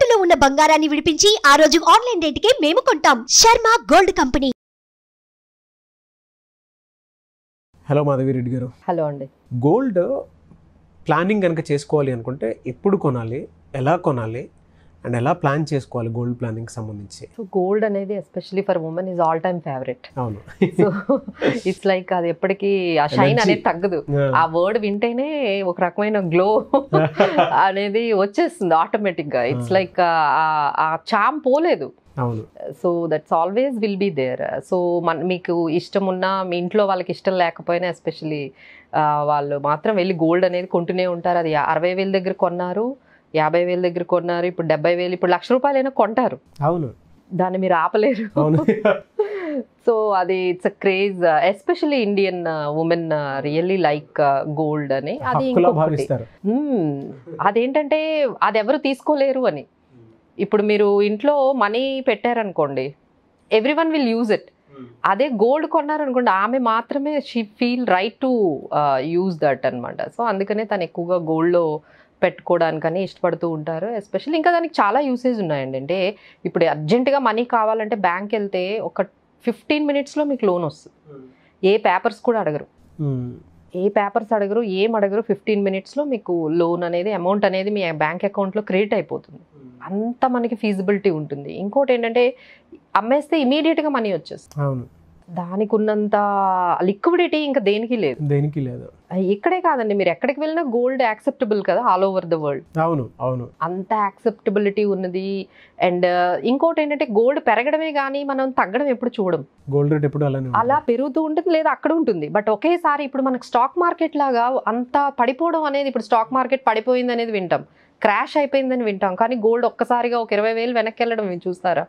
తాకట్టులో ఉన్న బంగారాన్ని విడిపించి ఆ రోజు ఆన్లైన్ రేటుకే మేము కొంటాం Sharma gold company hello Madhavi Reddy garu hello అండి గోల్డ్ ప్లానింగ్ కనుక చేసుకోవాలి అనుకుంటే ఎప్పుడు కొనాలి ఎలా కొనాలి అండ్ ఎలా ప్లాన్ చేసుకోవాలి గోల్డ్ ప్లానింగ్ సంబంధించి సో గోల్డ్ అనేది especially for women is all time favourite అవును సో ఇట్స్ లైక్ అది ఎప్పటికీ ఆ షైన్ Energy. అనేది తగ్గదు ఆ వర్డ్ వింటేనే ఒక రకమైన గ్లో అనేది వచ్చేస్తుంది ఆటోమేటిక్ గా ఇట్స్ Ah. లైక్ ఆ చామ్ పోలేదు అవును so that's always will be there so మన మీకు ఇష్టం ఉన్నా మీ ఇంట్లో వాళ్ళకి ఇష్టం లేకపోయినా ఎస్పెషలీ వాళ్ళు మాత్రం వెళ్ళి గోల్డ్ అనేది కొంటూనే ఉంటారు అది అరవై వేల దగ్గర కొన్నారు యాభై వేల దగ్గర కొన్నారు ఇప్పుడు డెబ్బై వేలు ఇప్పుడు లక్ష రూపాయలైనా కొంటారు అవును దాన్ని మీరు ఆపలేరు అవును సో అది it's a craze especially Indian women really like gold అని అది హక్కులా ఇంకొకటి భావిస్తారు మ్మ్. అదేంటంటే అది ఎవరు తీసుకోలేరు అని ఇప్పుడు మీరు ఇంట్లో మనీ పెట్టారనుకోండి every one will use it అదే గోల్డ్ కొన్నారనుకోండి ఆమె మాత్రమే she feel right to use that అన్నమాట సో అందుకనే తను ఎక్కువగా గోల్డ్లో పెట్టుకోవడానికని ఇష్టపడుతూ ఉంటారు ఎస్పెషల్లీ ఇంకా దానికి చాలా యూసేజ్ ఉన్నాయండి అంటే ఇప్పుడు అర్జెంటుగా మనీ కావాలంటే బ్యాంక్ వెళ్తే ఒక ఫిఫ్టీన్ మినిట్స్లో మీకు లోన్ వస్తుంది ఏ పేపర్స్ కూడా అడగరు మ్మ్. ఏ పేపర్స్ అడగరు ఏం అడగరు ఫిఫ్టీన్ మినిట్స్లో మీకు లోన్ అనేది అమౌంట్ అనేది మీ బ్యాంక్ అకౌంట్లో క్రెడిట్ అయిపోతుంది అంత మనకి ఫీజిబిలిటీ ఉంటుంది ఇంకోటి ఏంటంటే అమ్మేస్తే ఇమీడియట్గా మనీ వచ్చేస్తుంది అవును దానికి ఉన్నంత లిక్విడిటీ ఇంకా దేనికి లేదు దేనికి లేదు ఇక్కడే కాదండి మీరు ఎక్కడికి వెళ్ళినా గోల్డ్ యాక్సెప్టబుల్ కదా ఆల్ ఓవర్ ద వరల్డ్ అవును అవును అంత యాక్సెప్టబిలిటీ ఉన్నది అండ్ ఇంకోటి ఏంటంటే గోల్డ్ పెరగడమే కానీ మనం తగ్గడం ఎప్పుడు చూడం గోల్డ్ రేట్ ఎప్పుడు అలానే ఉంటుంది. అలా పెరుగుతూ ఉంటుంది లేదా అక్కడ ఉంటుంది బట్ ఒకేసారి ఇప్పుడు మనకు స్టాక్ మార్కెట్ లాగా అంత పడిపోవడం అనేది ఇప్పుడు స్టాక్ మార్కెట్ పడిపోయింది అనేది వింటాం క్రాష్ అయిపోయిందని వింటాం కానీ గోల్డ్ ఒక్కసారిగా ఒక ఇరవై వేలు వెనక్కి వెళ్ళడం మీరు చూస్తారా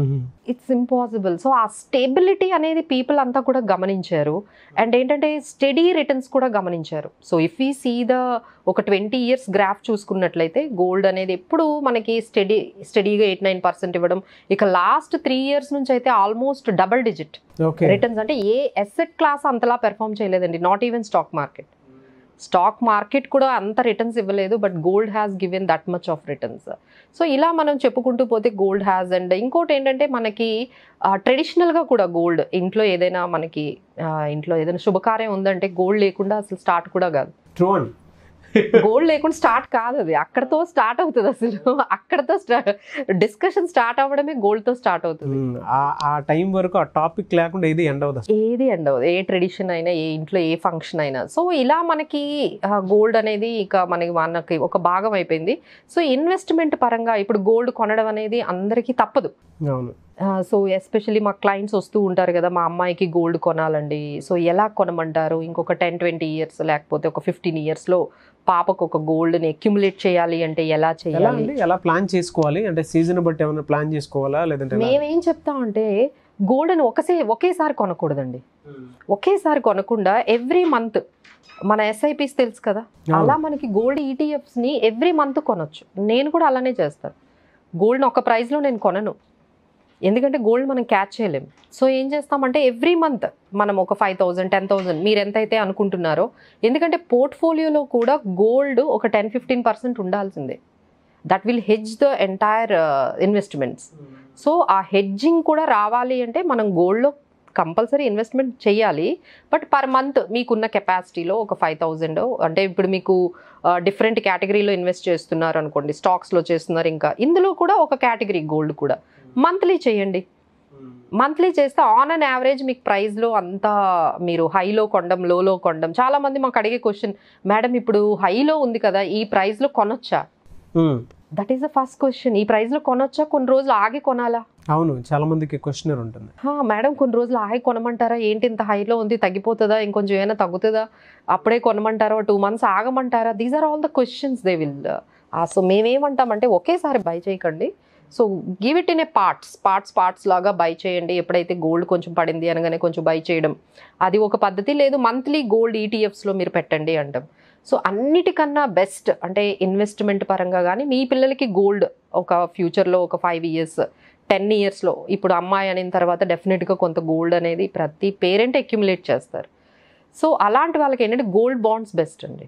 ఇట్స్ ఇంపాసిబుల్ సో ఆ స్టేబిలిటీ అనేది పీపుల్ అంతా కూడా గమనించారు అండ్ ఏంటంటే స్టడీ రిటర్న్స్ కూడా గమనించారు సో ఇఫ్ ఈ సీ ద ఒక ట్వంటీ ఇయర్స్ గ్రాఫ్ చూసుకున్నట్లయితే గోల్డ్ అనేది ఎప్పుడు మనకి స్టడీ స్టడీగా ఎయిట్ నైన్ పర్సెంట్ ఇవ్వడం ఇక లాస్ట్ త్రీ ఇయర్స్ నుంచి అయితే almost double digit okay returns అంటే ఏ ఎసెట్ క్లాస్ అంతలా పెర్ఫామ్ చేయలేదండి not even stock market stock market కూడా అంత రిటర్న్స్ ఇవ్వలేదు but gold has given that much of returns so ఇలా మనం చెప్పుకుంటూ పోతే గోల్డ్ హ్యాస్ అండ్ ఇంకోటి ఏంటంటే మనకి ట్రెడిషనల్గా కూడా గోల్డ్ ఇంట్లో ఏదైనా మనకి ఆ, ఇంట్లో ఏదైనా శుభకార్యం ఉందంటే గోల్డ్ లేకుండా అసలు స్టార్ట్ కూడా కాదు ట్రూ అండి గోల్డ్ లేకుండా స్టార్ట్ కాదు అది అక్కడతో స్టార్ట్ అవుతుంది అసలు అక్కడతో డిస్కషన్ స్టార్ట్ అవ్వడమే gold తో స్టార్ట్ అవుతుంది మ్మ్. ఆ- ఆ టైం వరకు ఆ టాపిక్ లేకుండా ఏది ఎండ్ అవుతుంది అసలు. ఏది అండ్ అవ్వదు. ఏ ట్రెడిషన్ అయినా ఏ ఇంట్లో ఏ ఫంక్షన్ అయినా సో ఇలా మనకి గోల్డ్ అనేది ఇక మనకి మనకి ఒక భాగం అయిపోయింది సో ఇన్వెస్ట్మెంట్ పరంగా ఇప్పుడు గోల్డ్ కొనడం అనేది అందరికీ తప్పదు అవును సో ఎస్పెషల్లీ మా క్లయింట్స్ వస్తూ ఉంటారు కదా మా అమ్మాయికి గోల్డ్ కొనాలండి సో ఎలా కొనమంటారు ఇంకొక టెన్ ట్వంటీ ఇయర్స్ లేకపోతే ఒక ఫిఫ్టీన్ ఇయర్స్లో పాపకు ఒక గోల్డ్ని అక్యుములేట్ చేయాలి అంటే ఎలా ఎలా చేయాలి అండి ఎలా ప్లాన్ చేసుకోవాలి అంటే సీజన్ బట్టి ఏమైనా ప్లాన్ చేసుకోవాలా లేదంటే ఎలా? మేమేం చెప్తామంటే గోల్డ్ని ఒకసే ఒకేసారి కొనకూడదండి ఒకేసారి కొనకుండా ఎవ్రీ మంత్ మన ఎస్ఐపిస్ తెలుసు కదా అలా మనకి గోల్డ్ ఈటీఎఫ్స్ ని ఎవ్రీ మంత్ కొనొచ్చు నేను కూడా అలానే చేస్తాను గోల్డ్ని ఒక ప్రైస్లో నేను కొనను ఎందుకంటే గోల్డ్ మనం క్యాచ్ చేయలేం సో ఏం చేస్తామంటే ఎవ్రీ మంత్ మనం ఒక ఫైవ్ థౌజండ్ టెన్ థౌజండ్ మీరు ఎంతైతే అనుకుంటున్నారో ఎందుకంటే పోర్ట్ఫోలియోలో కూడా గోల్డ్ ఒక టెన్ ఫిఫ్టీన్ పర్సెంట్ ఉండాల్సిందే that will hedge the entire investments so ఆ హెడ్జింగ్ కూడా రావాలి అంటే మనం గోల్డ్లో కంపల్సరీ ఇన్వెస్ట్మెంట్ చేయాలి బట్ పర్ మంత్ మీకున్న కెపాసిటీలో ఒక ఫైవ్ థౌజండ్ అంటే ఇప్పుడు మీకు డిఫరెంట్ కేటగిరీలో ఇన్వెస్ట్ చేస్తున్నారు అనుకోండి స్టాక్స్లో చేస్తున్నారు ఇంకా ఇందులో కూడా ఒక కేటగిరీ గోల్డ్ కూడా మంత్లీ చేయండి మంత్లీ చేస్తే ఆన్ అన్ యావరేజ్ మీకు ప్రైస్లో అంతా మీరు హైలో కొండం లోలో కొండం చాలా మంది మాకు అడిగే క్వశ్చన్ మేడం ఇప్పుడు హైలో ఉంది కదా ఈ ప్రైస్లో కొనొచ్చా మ్మ్. That is the first question ఈ ప్రైస్లో కొనొచ్చా కొన్ని రోజులు ఆగి కొనాలా అవును చాలా మందికి క్వశ్చనర్ ఉంటుంది హా, మేడం కొన్ని రోజులు ఆగి కొనమంటారా ఏంటి ఇంత హైలో ఉంది తగ్గిపోతుందా ఇంకొంచెం ఏమైనా తగ్గుతుందా అప్పుడే కొనమంటారా టూ మంత్స్ ఆగమంటారా these are all the questions they will so మేమేమంటామంటే ఒకేసారి బై చేయకండి so give it in a parts parts parts లాగా బై చేయండి ఎప్పుడైతే గోల్డ్ కొంచెం పడింది అనగానే కొంచెం బై చేయడం అది ఒక పద్ధతి లేదు మంత్లీ గోల్డ్ ఈటీఎఫ్స్లో మీరు పెట్టండి అంటాం సో అన్నిటికన్నా బెస్ట్ అంటే ఇన్వెస్ట్మెంట్ పరంగా కానీ మీ పిల్లలకి గోల్డ్ ఒక ఫ్యూచర్లో ఒక ఫైవ్ ఇయర్స్ టెన్ ఇయర్స్లో ఇప్పుడు అమ్మాయి అయిన తర్వాత డెఫినెట్గా కొంత గోల్డ్ అనేది ప్రతి పేరెంట్ అక్యుములేట్ చేస్తారు సో అలాంటి వాళ్ళకి ఏంటంటే గోల్డ్ బాండ్స్ బెస్ట్ అండి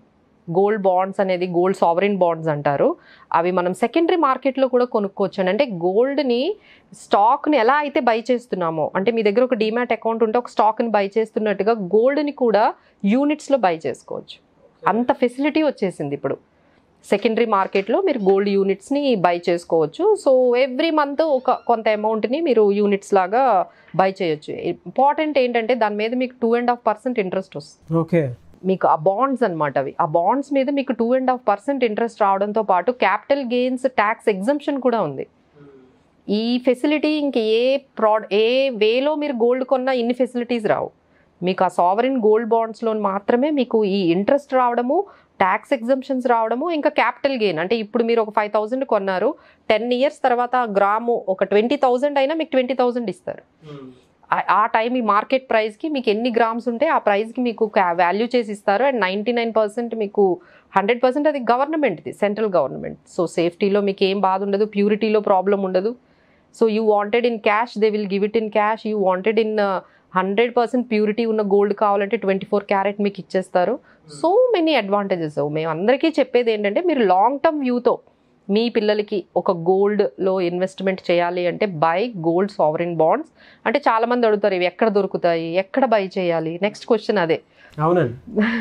గోల్డ్ బాండ్స్ అనేది గోల్డ్ సావరిన్ బాండ్స్ అంటారు అవి మనం సెకండరీ మార్కెట్లో కూడా కొనుక్కోవచ్చు అంటే గోల్డ్ని స్టాక్ని ఎలా అయితే బై చేస్తున్నామో అంటే మీ దగ్గర ఒక డిమాట్ అకౌంట్ ఉంటే ఒక స్టాక్ని బై చేస్తున్నట్టుగా గోల్డ్ని కూడా యూనిట్స్లో బై చేసుకోవచ్చు అంత ఫెసిలిటీ వచ్చేసింది ఇప్పుడు సెకండరీ మార్కెట్లో మీరు గోల్డ్ యూనిట్స్ని బై చేసుకోవచ్చు సో ఎవ్రీ మంత్ ఒక కొంత అమౌంట్ని మీరు యూనిట్స్ లాగా బై చేయొచ్చు ఇంపార్టెంట్ ఏంటంటే దాని మీద మీకు two and half percent interest వస్తుంది ఓకే మీకు ఆ బాండ్స్ అన్నమాట అవి ఆ బాండ్స్ మీద మీకు two and half percent interest రావడంతో పాటు క్యాపిటల్ గెయిన్స్ ట్యాక్స్ ఎగ్జంప్షన్ కూడా ఉంది ఈ ఫెసిలిటీ ఇంక ఏ ప్రాడ్ ఏ వేలో మీరు గోల్డ్ కొన్నా ఇన్ని ఫెసిలిటీస్ రావు మీకు ఆ సావరిన్ గోల్డ్ బాండ్స్లో మాత్రమే మీకు ఈ ఇంట్రెస్ట్ రావడము ట్యాక్స్ ఎగ్జంప్షన్స్ రావడము ఇంకా క్యాపిటల్ గెయిన్ అంటే ఇప్పుడు మీరు ఒక ఫైవ్ థౌసండ్ కొన్నారు టెన్ ఇయర్స్ తర్వాత ఆ గ్రాము ఒక ట్వంటీ థౌసండ్ అయినా మీకు ట్వంటీ థౌసండ్ ఇస్తారు ఆ- ఆ టైం ఈ మార్కెట్ ప్రైస్కి మీకు ఎన్ని గ్రామ్స్ ఉంటే ఆ ప్రైస్కి మీకు వాల్యూ చేసి ఇస్తారు అండ్ నైంటీ నైన్ పర్సెంట్ మీకు హండ్రెడ్ పర్సెంట్ అది గవర్నమెంట్ది సెంట్రల్ గవర్నమెంట్ సో సేఫ్టీలో మీకు ఏం బాధ ఉండదు ప్యూరిటీలో ప్రాబ్లం ఉండదు so you wanted in cash they will give it in cash you wanted in hundred percent purity ఉన్న గోల్డ్ కావాలంటే ట్వంటీ ఫోర్ క్యారెట్ మీకు ఇచ్చేస్తారు సో మెనీ అడ్వాంటేజెస్ మేము అందరికీ చెప్పేది ఏంటంటే మీరు లాంగ్ టర్మ్ వ్యూతో మీ పిల్లలకి ఒక గోల్డ్లో ఇన్వెస్ట్మెంట్ చేయాలి అంటే బై గోల్డ్ సావరిన్ బాండ్స్ అంటే చాలా మంది అడుగుతారు ఇవి ఎక్కడ దొరుకుతాయి ఎక్కడ బై చేయాలి నెక్స్ట్ క్వశ్చన్ అదే అవునండి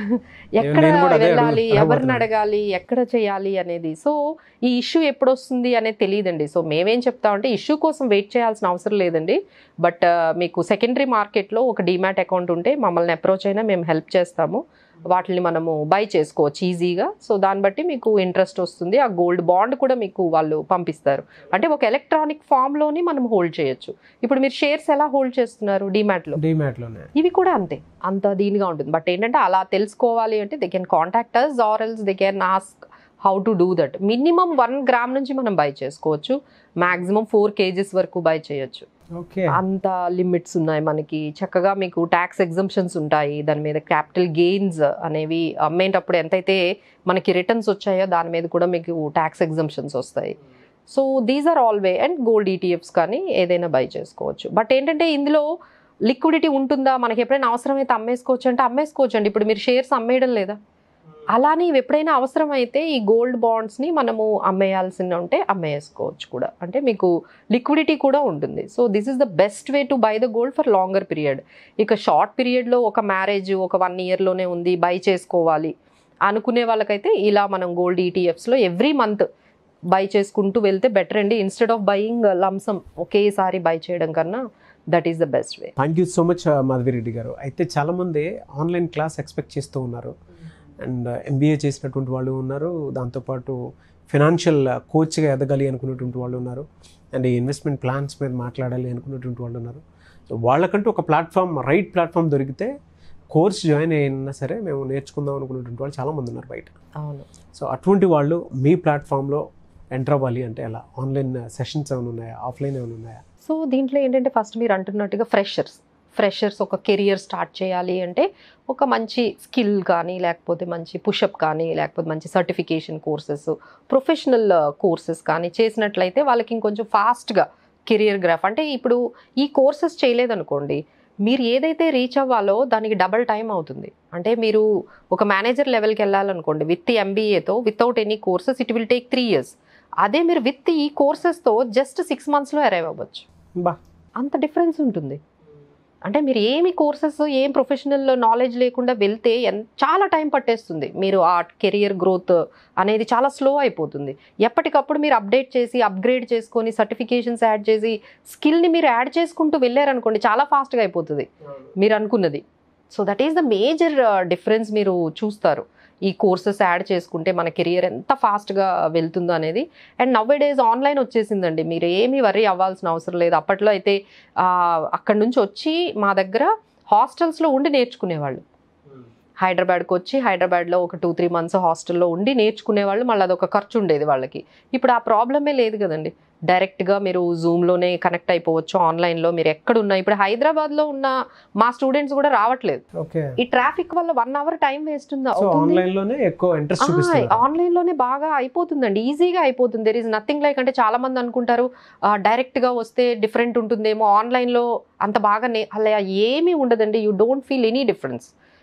ఎక్కడ నేను కూడా అదే వెళ్ళాలి అడుగు- ఎవరిని అడగబోతున్నాను. అడగాలి ఎక్కడ చేయాలి అనేది సో ఈ ఇష్యూ ఎప్పుడు వస్తుంది అనేది తెలియదండి సో మేమేం చెప్తామంటే ఇష్యూ కోసం వెయిట్ చేయాల్సిన అవసరం లేదండి బట్ మీకు సెకండరీ మార్కెట్లో ఒక డిమాట్ అకౌంట్ ఉంటే మమ్మల్ని అప్రోచ్ అయినా మేము హెల్ప్ చేస్తాము వాటిని మనము బై చేసుకోవచ్చు ఈజీగా సో దాన్ని బట్టి మీకు ఇంట్రెస్ట్ వస్తుంది ఆ గోల్డ్ బాండ్ కూడా మీకు వాళ్ళు పంపిస్తారు అంటే ఒక ఎలక్ట్రానిక్ ఫామ్లోని మనం హోల్డ్ చేయొచ్చు ఇప్పుడు మీరు షేర్స్ ఎలా హోల్డ్ చేస్తున్నారు డిమాట్లో డిమాట్లోనే ఇవి కూడా అంతే అంత దీనిగా ఉంటుంది బట్ ఏంటంటే అలా తెలుసుకోవాలి అంటే they can contact us or else they can ask how to do that minimum one gram నుంచి మనం బై చేసుకోవచ్చు మాక్సిమం ఫోర్ కేజీస్ వరకు బై చేయొచ్చు ఓకే అంత లిమిట్స్ ఉన్నాయి మనకి చక్కగా మీకు ట్యాక్స్ ఎగ్జంప్షన్స్ ఉంటాయి దాని మీద క్యాపిటల్ గెయిన్స్ అనేవి అమ్మేటప్పుడు ఎంతైతే మనకి రిటర్న్స్ వచ్చాయో దాని మీద కూడా మీకు ట్యాక్స్ ఎగ్జంప్షన్స్ వస్తాయి so these are all way and gold ETFs కానీ ఏదైనా బై చేసుకోవచ్చు బట్ ఏంటంటే ఇందులో లిక్విడిటీ ఉంటుందా మనకి ఎప్పుడైనా అవసరమైతే అమ్మేసుకోవచ్చు అంటే అమ్మేసుకోవచ్చు అండి ఇప్పుడు మీరు షేర్స్ అమ్మేయడం లేదా అలానే ఇవి ఎప్పుడైనా అవసరమైతే ఈ గోల్డ్ బాండ్స్ని మనము అమ్మేయాల్సి ఉంటే అమ్మేసుకోవచ్చు కూడా అంటే మీకు లిక్విడిటీ కూడా ఉంటుంది so this is the best way to buy the gold for longer period ఇక షార్ట్ పీరియడ్లో ఒక మ్యారేజ్ ఒక వన్ ఇయర్లోనే ఉంది బై చేసుకోవాలి అనుకునే వాళ్ళకైతే ఇలా మనం గోల్డ్ ఈటీఎఫ్స్లో ఎవ్రీ మంత్ బై చేసుకుంటూ వెళ్తే బెటర్ అండి ఇన్స్టెడ్ ఆఫ్ బయింగ్ లంసమ్ ఒకేసారి బై చేయడం కన్నా that is the best way thank you so much Madhavi Reddy garu అయితే చాలామంది ఆన్లైన్ క్లాస్ ఎక్స్పెక్ట్ చేస్తూ ఉన్నారు అండ్ ఎంబీఏ చేసినటువంటి వాళ్ళు ఉన్నారు దాంతోపాటు ఫినాన్షియల్ కోచ్గా ఎదగాలి అనుకున్నటువంటి వాళ్ళు ఉన్నారు అండ్ ఈ ఇన్వెస్ట్మెంట్ ప్లాన్స్ మీద మాట్లాడాలి అనుకున్నటువంటి వాళ్ళు ఉన్నారు సో వాళ్ళకంటూ ఒక ప్లాట్ఫామ్ రైట్ ప్లాట్ఫామ్ దొరికితే కోర్స్ జాయిన్ అయినా సరే మేము నేర్చుకుందాం అనుకున్నటువంటి వాళ్ళు చాలామంది ఉన్నారు బయట అవును సో అటువంటి వాళ్ళు మీ ప్లాట్ఫామ్లో ఎంటర్ అవ్వాలి అంటే ఎలా ఆన్లైన్ సెషన్స్ ఏమైనా ఉన్నాయా ఆఫ్లైన్ ఏమైనా ఉన్నాయా సో దీంట్లో ఏంటంటే ఫస్ట్ మీరు అంటున్నట్టుగా ఫ్రెషర్స్ ఫ్రెషర్స్ ఒక కెరియర్ స్టార్ట్ చేయాలి అంటే ఒక మంచి స్కిల్ కానీ లేకపోతే మంచి పుషప్ కానీ లేకపోతే మంచి సర్టిఫికేషన్ కోర్సెస్ ప్రొఫెషనల్ కోర్సెస్ కానీ చేసినట్లయితే వాళ్ళకి ఇంకొంచెం ఫాస్ట్గా కెరియర్ గ్రాఫ్ అంటే ఇప్పుడు ఈ కోర్సెస్ చేయలేదనుకోండి మీరు ఏదైతే రీచ్ అవ్వాలో దానికి డబల్ టైం అవుతుంది అంటే మీరు ఒక మేనేజర్ లెవెల్కి వెళ్ళాలనుకోండి విత్ ఎంబీఏతో without any courses it will take three years అదే మీరు విత్ ఈ కోర్సెస్తో జస్ట్ సిక్స్ మంత్స్లో అరైవ్ అవ్వచ్చు బా అంత డిఫరెన్స్ ఉంటుంది అంటే మీరు ఏమి కోర్సెస్ ఏం ప్రొఫెషనల్ నాలెడ్జ్ లేకుండా వెళ్తే ఎన్- చాలా టైం పట్టేస్తుంది మీరు ఆ కెరియర్ గ్రోత్ అనేది చాలా స్లో అయిపోతుంది ఎప్పటికప్పుడు మీరు అప్డేట్ చేసి అప్గ్రేడ్ చేసుకొని సర్టిఫికేషన్స్ యాడ్ చేసి స్కిల్ని మీరు యాడ్ చేసుకుంటూ వెళ్ళారనుకోండి చాలా ఫాస్ట్గా అయిపోతుంది మీరు అనుకున్నది so that is the major difference మీరు చూస్తారు ఈ కోర్సెస్ యాడ్ చేసుకుంటే మన కెరియర్ ఎంత ఫాస్ట్గా వెళ్తుందో అనేది అండ్ నవ్ డేస్ ఆన్లైన్ వచ్చేసిందండి మీరు ఏమీ వరీ అవ్వాల్సిన అవసరం లేదు అప్పట్లో అయితే ఆ, అక్కడి నుంచి వచ్చి మా దగ్గర హాస్టల్స్లో ఉండి నేర్చుకునేవాళ్ళు హైదరాబాద్కి వచ్చి హైదరాబాద్లో ఒక టూ త్రీ మంత్స్ హాస్టల్లో ఉండి నేర్చుకునేవాళ్ళు మళ్ళీ అదొక ఖర్చు ఉండేది వాళ్ళకి ఇప్పుడు ఆ ప్రాబ్లమే లేదు కదండి డైరెక్ట్గా మీరు జూమ్లోనే కనెక్ట్ అయిపోవచ్చు ఆన్లైన్లో మీరు ఎక్కడున్నా ఇప్పుడు హైదరాబాద్లో ఉన్న మా స్టూడెంట్స్ కూడా రావట్లేదు ఓకే ఈ ట్రాఫిక్ వల్ల వన్ అవర్ టైం వేస్ట్ ఉందా సో అవుతుంది. ఆన్లైన్లోనే ఎక్కువ ఇంట్రెస్ట్ చూపిస్తుంది ఆన్లైన్ లోనే బాగా అయిపోతుందండి ఈజీగా అయిపోతుంది దెర్ ఇస్ నథింగ్ లైక్ అంటే చాలా మంది అనుకుంటారు డైరెక్ట్ గా వస్తే డిఫరెంట్ ఉంటుందేమో ఆన్లైన్ లో అంత బాగా నే- అలా ఏమీ ఉండదండి you don't feel any difference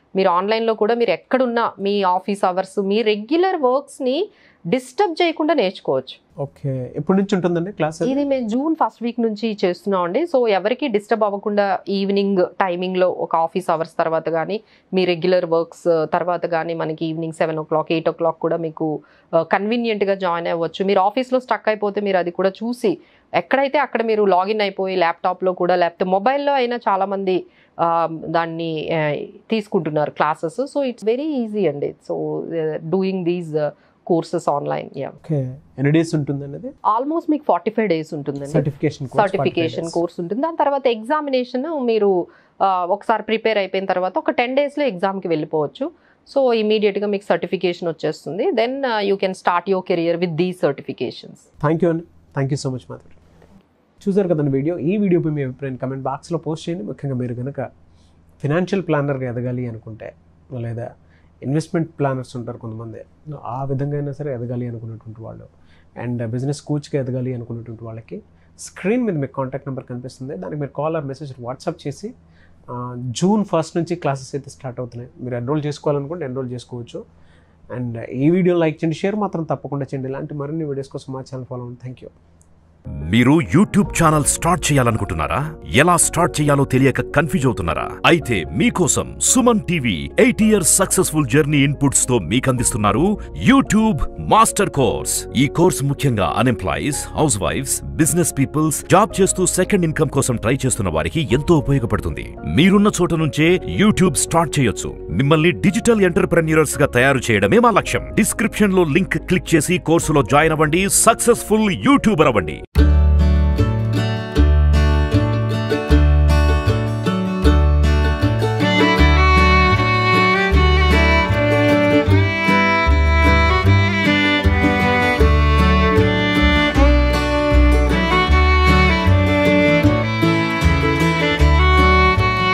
మీరు ఆన్లైన్లో కూడా మీరు ఎక్కడున్నా మీ ఆఫీస్ అవర్స్ మీ రెగ్యులర్ వర్క్స్ని డిస్టర్బ్ చేయకుండా నేర్చుకోవచ్చు ఓకే ఎప్పటి నుంచి ఉంటుందండి క్లాస్ ఇది మేము జూన్ ఫస్ట్ వీక్ నుంచి చేస్తున్నాం అండి సో ఎవరికి డిస్టర్బ్ అవ్వకుండా ఈవినింగ్ టైమింగ్లో ఒక ఆఫీస్ అవర్స్ తర్వాత కానీ మీ రెగ్యులర్ వర్క్స్ తర్వాత కానీ మనకి evening seven o'clock eight o'clock కూడా మీకు కన్వీనియంట్గా జాయిన్ అవ్వచ్చు మీరు ఆఫీస్లో స్టక్ అయిపోతే మీరు అది కూడా చూసి ఎక్కడైతే అక్కడ మీరు లాగిన్ అయిపోయి ల్యాప్టాప్లో కూడా లేకపోతే మొబైల్లో అయినా చాలామంది ఆ, దాన్ని ఆ, తీసుకుంటున్నారు classes so it's very easy అండి so doing these courses online yeah okay ఎన్ని డేస్ ఉంటుందండి అది ఆల్మోస్ట్ మీకు ఫార్టీ ఫైవ్ డేస్ ఉంటుందండి సర్టిఫికేషన్ సర్టిఫికేషన్ కోర్స్ ఉంటుంది దాని తర్వాత ఎగ్జామినేషన్ మీరు ఆ, ఒకసారి ప్రిపేర్ అయిపోయిన తర్వాత ఒక టెన్ డేస్లో ఎగ్జామ్కి వెళ్ళిపోవచ్చు సో ఇమీడియట్గా మీకు సర్టిఫికేషన్ వచ్చేస్తుంది then you can start your career with these certifications thank you అండి thank you so much Madhuri చూసారు కదండి వీడియో ఈ వీడియోపై మీ అభిప్రాయం కమెంట్ బాక్స్లో పోస్ట్ చేయండి ముఖ్యంగా మీరు కనుక ఫినాన్షియల్ ప్లానర్గా ఎదగాలి అనుకుంటే లేదా ఇన్వెస్ట్మెంట్ ప్లానర్స్ ఉంటారు కొంతమంది ఆ విధంగా అయినా సరే ఎదగాలి అనుకున్నటువంటి వాళ్ళు అండ్ బిజినెస్ కోచ్గా ఎదగాలి అనుకున్నటువంటి వాళ్ళకి స్క్రీన్ మీద మీకు కాంటాక్ట్ నెంబర్ కనిపిస్తుంది దానికి మీరు కాల్ ఆర్ మెసేజ్ వాట్సాప్ చేసి ఆ, జూన్ ఫస్ట్ నుంచి క్లాసెస్ అయితే స్టార్ట్ అవుతున్నాయి మీరు ఎన్రోల్ చేసుకోవాలనుకుంటే ఎన్రోల్ చేసుకోవచ్చు అండ్ ఈ వీడియో లైక్ చేయండి షేర్ మాత్రం తప్పకుండా చేయండి ఇలాంటి మరిన్ని వీడియోస్ కోసం మా ఛానల్ ఫాలో అవ్వండి థ్యాంక్ యూ మీరు యూట్యూబ్ ఛానల్ స్టార్ట్ చేయాలనుకుంటున్నారా ఎలా స్టార్ట్ చేయాలో తెలియక కన్ఫ్యూజ్ అవుతున్నారా అయితే మీకోసం Suman TV eight years successful journey inputs తో మీకు అందిస్తున్నారు యూట్యూబ్ మాస్టర్ కోర్స్ ఈ కోర్స్ ముఖ్యంగా unemployees house wives business peoples job చేస్తూ సెకండ్ ఇన్కమ్ కోసం ట్రై చేస్తున్న వారికి ఎంతో ఉపయోగపడుతుంది మీరున్న చోట నుంచే యూట్యూబ్ స్టార్ట్ చేయొచ్చు మిమ్మల్ని డిజిటల్ ఎంటర్ప్రెన్యూర్స్ గా తయారు చేయడమే మా లక్ష్యం డిస్క్రిప్షన్ లో లింక్ క్లిక్ చేసి కోర్సులో జాయిన్ అవ్వండి సక్సెస్ఫుల్ యూట్యూబర్ అవ్వండి